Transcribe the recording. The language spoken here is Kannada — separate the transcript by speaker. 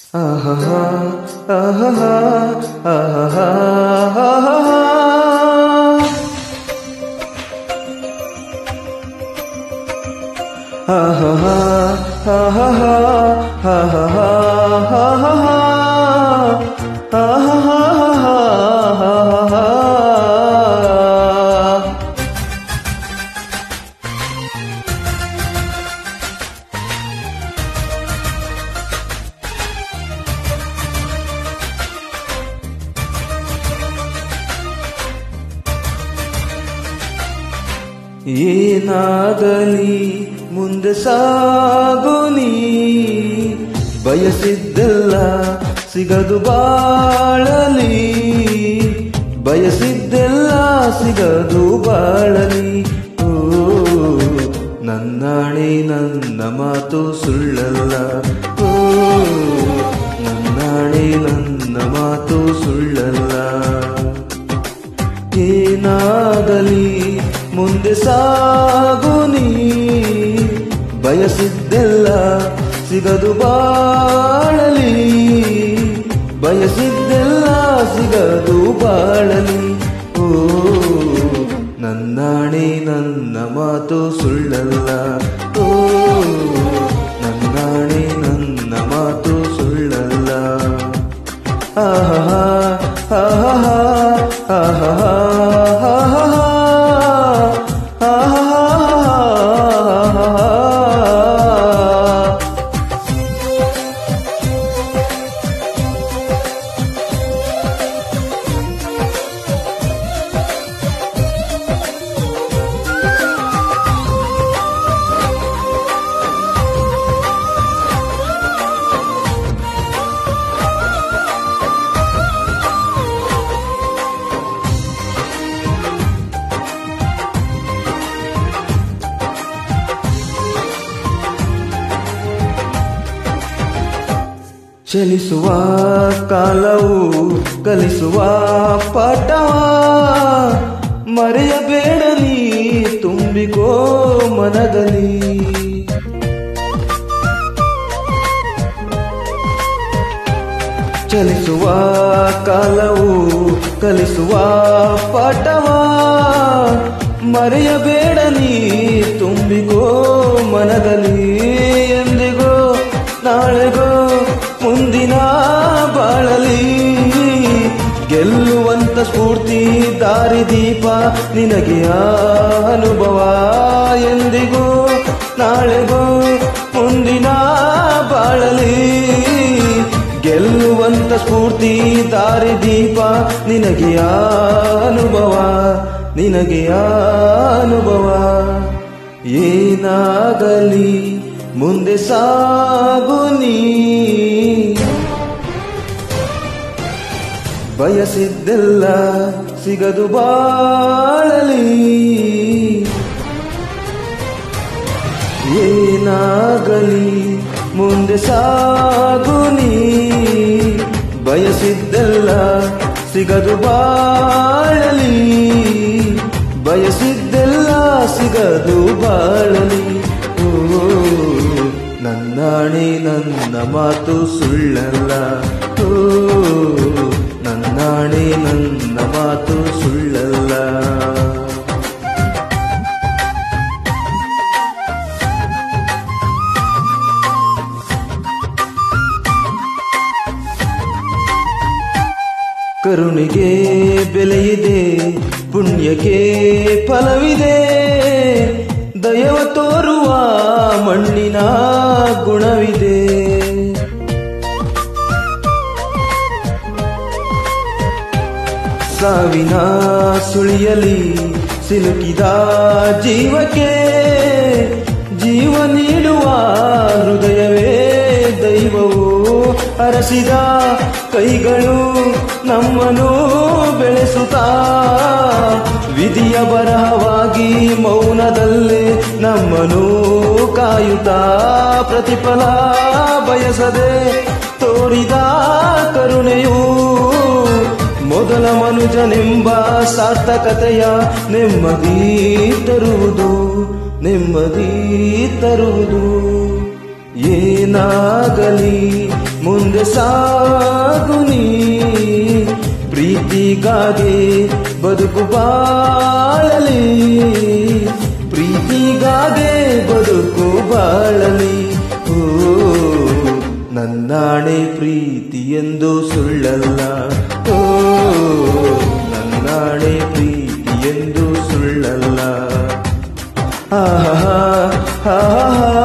Speaker 1: ಆಹಾ ಆಹಾ ಆಹಾ ಆಹಾ ಆಹಾ ಆಹಾ ಆಹಾ ಆಹಾ ಆಹಾ ಏನಾಗಲಿ ಮುಂದೆ ಸಾಗುನಿ ಬಯಸಿದ್ದೆಲ್ಲ ಸಿಗದು ಬಾಳಲಿ ಬಯಸಿದ್ದೆಲ್ಲ ಸಿಗದು ಬಾಳಲಿ ಓ ನನ್ನಾಣೆ ನನ್ನ ಮಾತು ಸುಳ್ಳಲ್ಲ ಓ ನನ್ನಾಣೆ ನನ್ನ ಮಾತು ಸುಳ್ಳಲ್ಲ ಏನಾಗಲಿ ಮುಂದೆ ಸಾಗುನಿ ಬಯಸಿದ್ದೆಲ್ಲ ಸಿಗದು ಬಾಳಲಿ ಬಯಸಿದ್ದೆಲ್ಲ ಸಿಗದು ಬಾಳಲಿ ಓ ನನ್ನಾಣೆ ನನ್ನ ಮಾತು ಸುಳ್ಳಲ್ಲ ಓ ನನ್ನಾಣೆ ನನ್ನ ಮಾತು ಸುಳ್ಳಲ್ಲ ಆಹಾ ಆಹಾ ಆಹಾ ಆಹಾ ಆಹಾ ಚಲಿಸುವ ಕಾಲವು ಕಲಿಸುವ ಪಾಠವ ಮರೆಯಬೇಡ ನೀ ತುಂಬಿಕೋ ಮನದಲ್ಲಿ ಚಲಿಸುವ ಕಾಲವು ಕಲಿಸುವ ಪಾಠವ ಮರೆಯಬೇಡ ನೀ ತುಂಬಿಕೋ ಮನದಲ್ಲಿ ಎಂದಿಗೋ ನಾಳೆಗೋ ಮುಂದಿನ ಬಾಳಲಿ ಗೆಲ್ಲುವಂತ ಸ್ಫೂರ್ತಿ ದಾರಿದೀಪ ನಿನಗೆ ಆ ಅನುಭವ ಎಂದಿಗೂ ನಾಳೆಗೋ ಮುಂದಿನ ಬಾಳಲಿ ಗೆಲ್ಲುವಂತ ಸ್ಫೂರ್ತಿ ದಾರಿದೀಪ ನಿನಗೆ ಆ ಅನುಭವ ನಿನಗೆ ಆ ಅನುಭವ ಏನಾಗಲಿ ಮುಂದೆ ಸಾಗು ನೀ ಬಯಸಿದ್ದೆಲ್ಲ ಸಿಗದು ಬಾಳಲಿ ಏನಾಗಲಿ ಮುಂದೆ ಸಾಗು ನೀ ಬಯಸಿದ್ದೆಲ್ಲ ಸಿಗದು ಬಾಳಲಿ ಬಯಸಿದ್ದೆಲ್ಲ ಸಿಗದು ಬಾಳಲಿ ಓ ನನ್ನಾಣೆ ನನ್ನ ಮಾತು ಸುಳ್ಳಲ್ಲ ಓ ನನ್ನಾಣೆ ನನ್ನ ಮಾತು ಸುಳ್ಳಲ್ಲ ಕರುಣಿಗೆ ಬೆಲೆಯಿದೆ ಪುಣ್ಯಕ್ಕೆ ಫಲವಿದೆ ದಯವ ತೋರುವ ಮಣ್ಣಿನ ಗುಣವಿದೆ ಸಾವಿನ ಸುಳಿಯಲಿ ಸಿಲುಕಿದ ಜೀವಕ್ಕೆ ಜೀವ ನೀಡುವ ಹೃದಯವೇ ದೈವವು ಅರಸಿದ ಕೈಗಳು ನಮ್ಮನ್ನು ಬೆಳೆಸುತ್ತಾ ವಿಧಿಯ ಬರಹವಾಗಿ ಮೌನದಲ್ಲೇ ನಮ್ಮನ್ನು ಕಾಯುತ್ತಾ ಪ್ರತಿಫಲ ಬಯಸದೆ ತೋರಿದ ಕರುಣೆಯು ಮೊದಲ ಮನುಜನೆಂಬ ಸಾರ್ಥಕತೆಯ ನೆಮ್ಮದಿ ತರುವುದು ನೆಮ್ಮದಿ ತರುವುದು ಏನಾಗಲಿ ಮುಂದೆ ಸಾಗು ನೀ ಪ್ರೀತಿಗಾಗಿ ಬದುಕು ಬಾಳಲಿ ಪ್ರೀತಿಗಾಗೆ ಬದುಕು ಬಾಳಲಿ ಓ ನನ್ನಾಣೆ ಪ್ರೀತಿ ಎಂದು ಸುಳ್ಳಲ್ಲ ಓ ನನ್ನಾಣೆ ಪ್ರೀತಿ ಎಂದು ಸುಳ್ಳಲ್ಲ ಆಹಾ ಆಹಾ